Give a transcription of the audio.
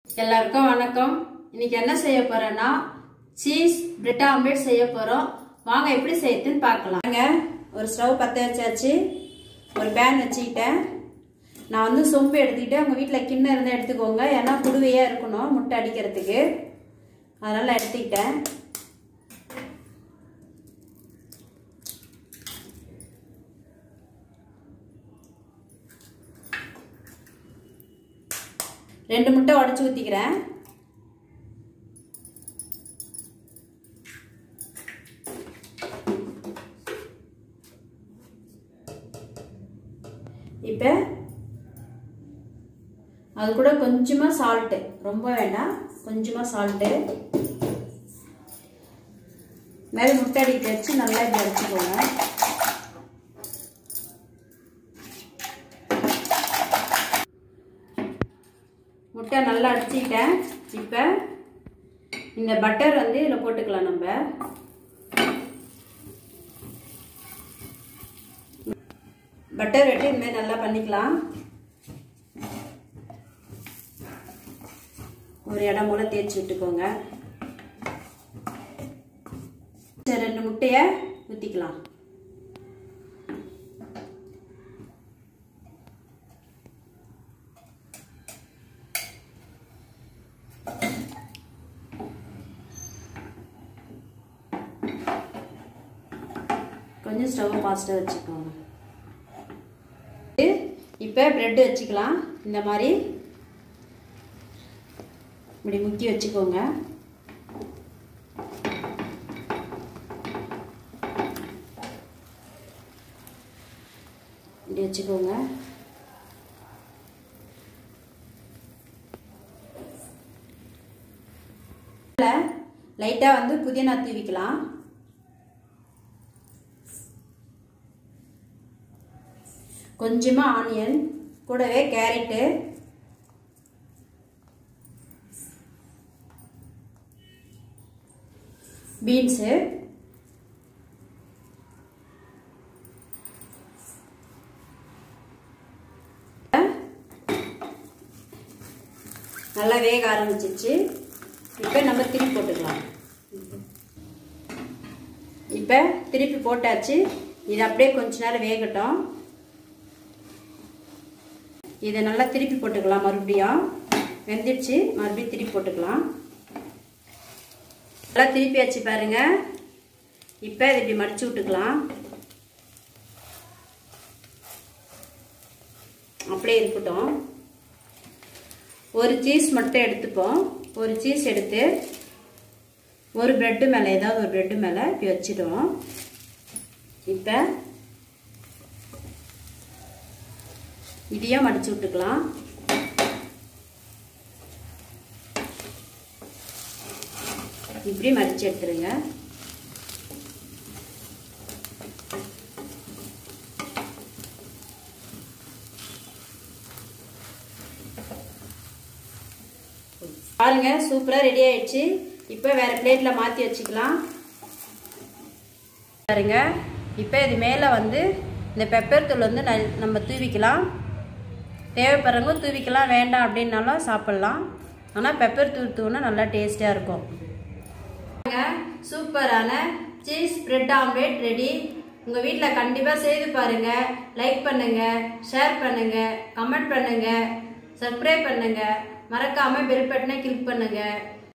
எல்லாருக்கும் வணக்கம் இன்னைக்கு என்ன செய்ய போறேன்னா சீஸ் பிரெட் ஆம்லெட் செய்ய போறோம் வாங்க எப்படி செய்யுதுன்னு பார்க்கலாம் வாங்க ஒரு ஸ்டவ் பற்ற வச்சாச்சு ஒரு பேன் வச்சுக்கிட்டேன் நான் வந்து சொம்பு எடுத்துக்கிட்டு உங்கள் வீட்டில் கிண்ணம் இருந்தால் எடுத்துக்கோங்க ஏன்னா குடுவையாக இருக்கணும் முட்டை அடிக்கிறதுக்கு அதனால் எடுத்துக்கிட்டேன் ரெண்டு முட்டை உடச்சி ஊற்றிக்கிறேன் இப்போ அது கூட கொஞ்சமாக சால்ட்டு ரொம்ப வேண்டாம் கொஞ்சமாக சால்ட்டு மேலே முட்டை அடிக்க வச்சு நல்லா இப்படி அடிச்சுக்கோங்க முட்டை நல்லா அடிச்சுக்கிட்டேன் இப்போ இந்த பட்டர் வந்து இதில் போட்டுக்கலாம் நம்ம பட்டர் வெட்டி இதுமாதிரி நல்லா பண்ணிக்கலாம் ஒரு இடம் போல தேய்ச்சி விட்டுக்கோங்க சரி ரெண்டு முட்டையை ஊற்றிக்கலாம் கொஞ்சம் ஸ்டவ் ஃபாஸ்ட்டாக வச்சுக்கோங்க இப்போ ப்ரெட்டு வச்சுக்கலாம் இந்த மாதிரி இப்படி முக்கி வச்சுக்கோங்க இப்படி வச்சுக்கோங்க லைட்டாக வந்து புதினா தூவிக்கலாம் கொஞ்சமாக ஆனியன் கூடவே கேரட்டு பீன்ஸு நல்லா வேக ஆரம்பிச்சிச்சு இப்போ நம்ம திருப்பி போட்டுக்கலாம் இப்போ திருப்பி போட்டாச்சு இது அப்படியே கொஞ்ச நேரம் வேகட்டும் இதை நல்லா திருப்பி போட்டுக்கலாம் மறுபடியும் வெந்துடுச்சு மறுபடியும் திருப்பி போட்டுக்கலாம் நல்லா திருப்பி வச்சு பாருங்க இப்போ இதை இப்படி மடிச்சு விட்டுக்கலாம் அப்படியே இருக்கட்டும் ஒரு சீஸ் மட்டும் எடுத்துப்போம் ஒரு சீஸ் எடுத்து ஒரு ப்ரெட்டு மேலே ஏதாவது ஒரு ப்ரெட்டு மேலே இப்படி வச்சிடுவோம் இப்போ இதையும் மடிச்சு விட்டுக்கலாம் இப்படி மடிச்சு எடுத்துருங்க பாருங்க சூப்பராக ரெடி ஆயிடுச்சு இப்போ வேற பிளேட்ல மாற்றி வச்சுக்கலாம் பாருங்க இப்போ இது மேலே வந்து இந்த பெப்பர் தூள் வந்து நம்ம தூவிக்கலாம் தேவைப்படுறவங்க தூவிக்கலாம் வேண்டாம் அப்படின்னாலும் சாப்பிட்லாம் ஆனால் பெப்பர் தூள் தூவினா நல்லா டேஸ்டியாக இருக்கும் சூப்பரான சீஸ் பிரெட் ஆம்லேட் ரெடி உங்கள் வீட்டில் கண்டிப்பாக செய்து பாருங்கள் லைக் பண்ணுங்கள் ஷேர் பண்ணுங்கள் கமெண்ட் பண்ணுங்கள் சப்ஸ்கிரைப் பண்ணுங்கள் மறக்காமல் பெல் பட்டனை கிளிக் பண்ணுங்கள்